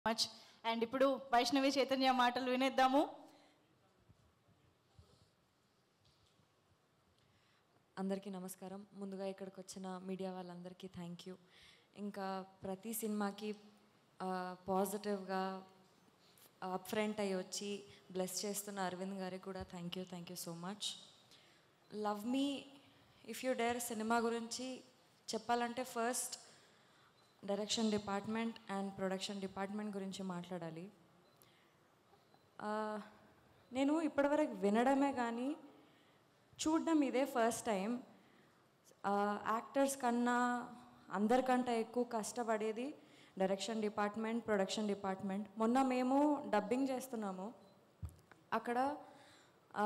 much and ఇప్పుడు వైష్ణవి చైతన్య మాటలు వినేద్దాము అందరికీ నమస్కారం ముందుగా ఇక్కడికి వచ్చిన మీడియా వాళ్ళందరికీ థ్యాంక్ యూ ఇంకా ప్రతి సినిమాకి పాజిటివ్గా అప్ ఫ్రంట్ అయ్యి వచ్చి బ్లెస్ చేస్తున్న అరవింద్ గారికి కూడా thank you thank you so much love me if you dare సినిమా గురించి చెప్పాలంటే first direction department and production department గురించి మాట్లాడాలి ఆ, నేను ఇప్పటివరకు వినడమే కానీ చూడడం ఇదే ఫస్ట్ టైం యాక్టర్స్ కన్నా అందరికంటే ఎక్కువ కష్టపడేది డైరెక్షన్ డిపార్ట్మెంట్ ప్రొడక్షన్ డిపార్ట్మెంట్ మొన్న మేము డబ్బింగ్ చేస్తున్నాము అక్కడ ఆ,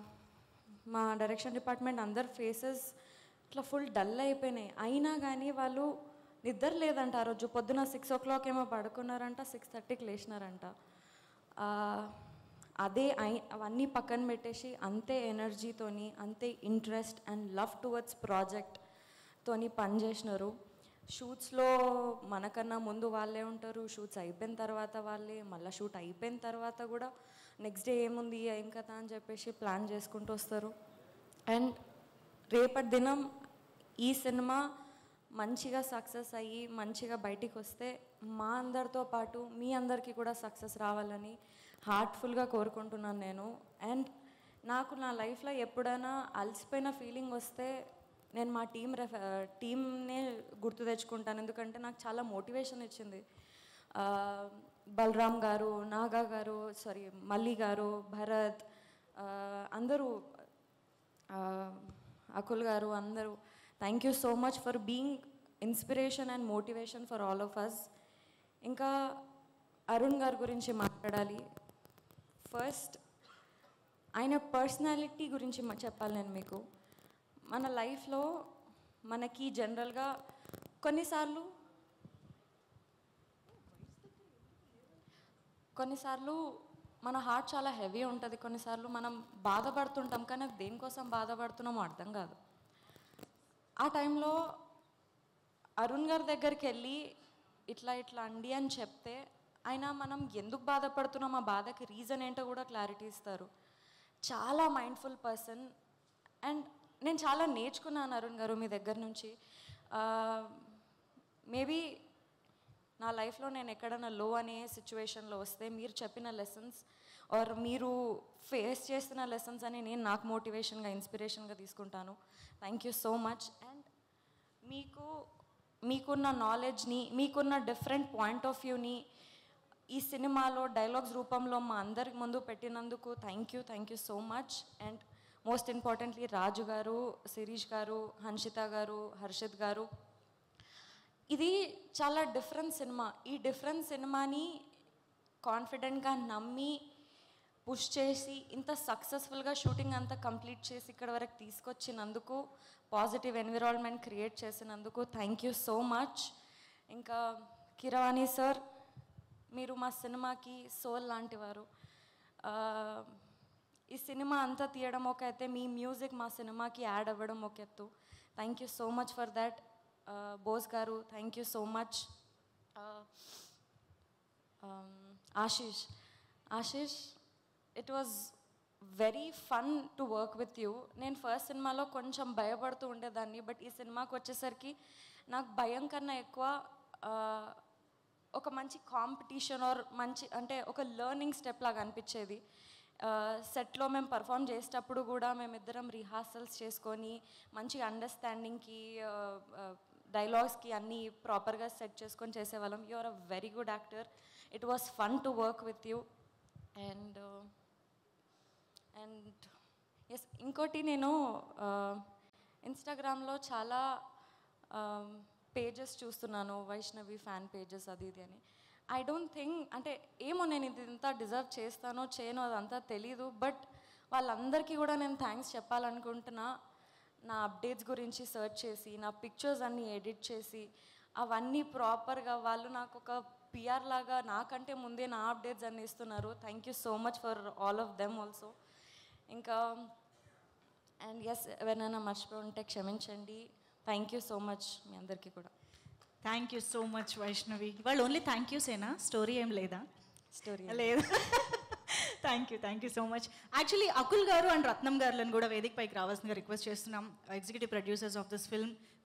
మా డైరెక్షన్ డిపార్ట్మెంట్ అందరి ఫేసెస్ ఇట్లా ఫుల్ డల్ అయిపోయినాయి అయినా కానీ వాళ్ళు నిద్ర లేదంట ఆ రోజు పొద్దున సిక్స్ ఓ క్లాక్ ఏమో పడుకున్నారంట సిక్స్ థర్టీకి లేచినారంట ఆ, అదే ఐ- అవన్నీ పక్కన పెట్టేసి అంతే ఎనర్జీతోని అంతే interest and love towards project తోని పనిచేసినారు షూట్స్లో మనకన్నా ముందు వాళ్ళే ఉంటారు షూట్స్ అయిపోయిన తర్వాత వాళ్ళే మళ్ళీ షూట్ అయిపోయిన తర్వాత కూడా నెక్స్ట్ డే ఏముంది ఏం కదా అని చెప్పేసి ప్లాన్ చేసుకుంటూ వస్తారు అండ్ రేపటి దినం ఈ సినిమా మంచిగా సక్సెస్ అయ్యి మంచిగా బయటికి వస్తే మా అందరితో పాటు మీ అందరికీ కూడా సక్సెస్ రావాలని హార్ట్ఫుల్గా కోరుకుంటున్నాను నేను అండ్ నాకు నా లైఫ్లో ఎప్పుడైనా అలసిపోయిన ఫీలింగ్ వస్తే నేను మా టీం రెఫ టీంనే గుర్తు తెచ్చుకుంటాను ఎందుకంటే నాకు చాలా మోటివేషన్ ఇచ్చింది ఆ, బలరామ్ గారు నాగా గారు సారీ మల్లి గారు భరత్ ఆ, అందరూ ఆ, అకుల్ గారు అందరూ thank you so much for being inspiration and motivation for all of us ఇంకా అరుణ్ గారి గురించి మాట్లాడాలి ఫస్ట్ ఆయన పర్సనాలిటీ గురించి మ- చెప్పాలి నేను మీకు మన లైఫ్లో మనకి జనరల్గా కొన్నిసార్లు కొన్నిసార్లు మన హార్ట్ చాలా హెవీ ఉంటుంది కొన్నిసార్లు మనం బాధపడుతుంటాం కానీ అది దేనికోసం బాధపడుతున్నామో అర్థం కాదు ఆ టైంలో అరుణ్ గారి దగ్గరికి వెళ్ళి ఇట్లా ఇట్లా అండి అని చెప్తే ఆయన మనం ఎందుకు బాధపడుతున్నాం ఆ బాధకి రీజన్ ఏంటో కూడా క్లారిటీ ఇస్తారు చాలా మైండ్ఫుల్ పర్సన్ అండ్ నేను చాలా నేర్చుకున్నాను అరుణ్ గారు మీ దగ్గర నుంచి మేబీ నా లైఫ్లో నేను ఎక్కడైనా లో అనే సిచ్యువేషన్లో వస్తే మీరు చెప్పిన లెసన్స్ ఆర్ మీరు ఫేస్ చేస్తున్న లెసన్స్ అని నేను నాకు మోటివేషన్గా ఇన్స్పిరేషన్గా తీసుకుంటాను thank you so much and మీకు మీకున్న నాలెడ్జ్ని మీకున్న డిఫరెంట్ పాయింట్ ఆఫ్ వ్యూని ఈ సినిమాలో డైలాగ్స్ రూపంలో మా అందరికి ముందు పెట్టినందుకు thank you thank you so much and most importantly Raju గారు శిరీష్ గారు హన్షిత గారు హర్షిత్ గారు ఇది చాలా డిఫరెంట్ సినిమా ఈ డిఫరెంట్ సినిమాని కాన్ఫిడెంట్గా నమ్మి పుష్ చేసి ఇంత సక్సెస్ఫుల్గా షూటింగ్ అంతా కంప్లీట్ చేసి ఇక్కడ వరకు తీసుకొచ్చినందుకు పాజిటివ్ ఎన్విరాన్మెంట్ క్రియేట్ చేసినందుకు థ్యాంక్ యూ సో మచ్ ఇంకా కిరవాణి సార్ మీరు మా సినిమాకి సోల్ లాంటివారు ఆ, ఈ సినిమా అంతా తీయడం ఒక అయితే మీ మ్యూజిక్ మా సినిమాకి యాడ్ అవ్వడం ఒక ఎత్తు thank you so much for that Bose గారు thank you so much Ashish Ashish it was very fun to work with you నేను ఫస్ట్ సినిమాలో కొంచెం భయపడుతూ ఉండేదాన్ని బట్ ఈ సినిమాకి వచ్చేసరికి నాకు భయం కన్నా ఎక్కువ ఆ, ఒక మంచి కాంపిటీషన్ ఆర్ మంచి అంటే ఒక లెర్నింగ్ స్టెప్ లాగా అనిపించేది సెట్లో మేము పర్ఫామ్ చేసేటప్పుడు కూడా మేమిద్దరం రిహార్సల్స్ చేసుకొని మంచి అండర్స్టాండింగ్కి డైలాగ్స్కి అన్నీ ప్రాపర్గా సెట్ చేసుకొని చేసేవాళ్ళం you are a very good actor it was fun to work with you and and yes ఇంకోటి నేను ఇన్స్టాగ్రామ్లో చాలా పేజెస్ చూస్తున్నాను వైష్ణవి ఫ్యాన్ పేజెస్ అది ఇది అని ఐ డోంట్ థింక్ అంటే ఏమో నేను ఇది ఇంత డిజర్వ్ చేస్తానో చేయనో అదంతా తెలీదు బట్ వాళ్ళందరికీ కూడా నేను థ్యాంక్స్ చెప్పాలనుకుంటున్నా నా అప్డేట్స్ గురించి సెర్చ్ చేసి నా పిక్చర్స్ అన్నీ ఎడిట్ చేసి అవన్నీ ప్రాపర్గా వాళ్ళు నాకు ఒక పిఆర్ లాగా నాకంటే ముందే నా అప్డేట్స్ అన్ని ఇస్తున్నారు thank you so much for all of them also ఇంకా అండ్ ఎస్ ఎవరైనా మర్చిపోయి ఉంటే క్షమించండి థ్యాంక్ యూ సో మచ్ మీ అందరికీ కూడా thank you so much Vaishnavi వాళ్ళు ఓన్లీ థ్యాంక్ యూసేనా స్టోరీ ఏం లేదా స్టోరీ లేదు thank you thank you so much actually Akul గారు అండ్ రత్నం గారులను కూడా వేదిక పైకి రావాల్సిందిగా రిక్వెస్ట్ చేస్తున్నాం executive producers of this film